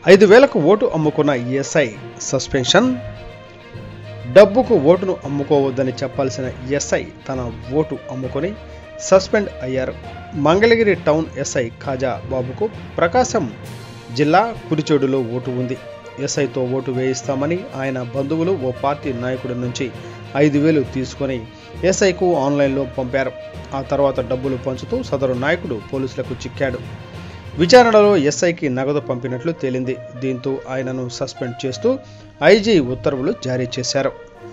ఐదు వేలకు ఓటు అమ్ముకున్న ఎస్ఐ సస్పెన్షన్ డబ్బుకు ఓటును అమ్ముకోవద్దని చెప్పాల్సిన ఎస్ఐ తన ఓటు అమ్ముకొని సస్పెండ్ అయ్యారు మంగళగిరి టౌన్ ఎస్ఐ ఖాజా బాబుకు ప్రకాశం జిల్లా కురిచోడులో ఓటు ఉంది ఎస్ఐతో ఓటు వేయిస్తామని ఆయన బంధువులు ఓ పార్టీ నాయకుడి నుంచి ఐదు వేలు తీసుకొని ఎస్ఐకు ఆన్లైన్లో పంపారు ఆ తర్వాత డబ్బులు పంచుతూ సదరు నాయకుడు పోలీసులకు చిక్కాడు విచారణలో ఎస్ఐకి నగదు పంపినట్లు తేలింది దీంతో ఆయనను సస్పెండ్ చేస్తూ ఐజీ ఉత్తర్వులు జారీ చేశారు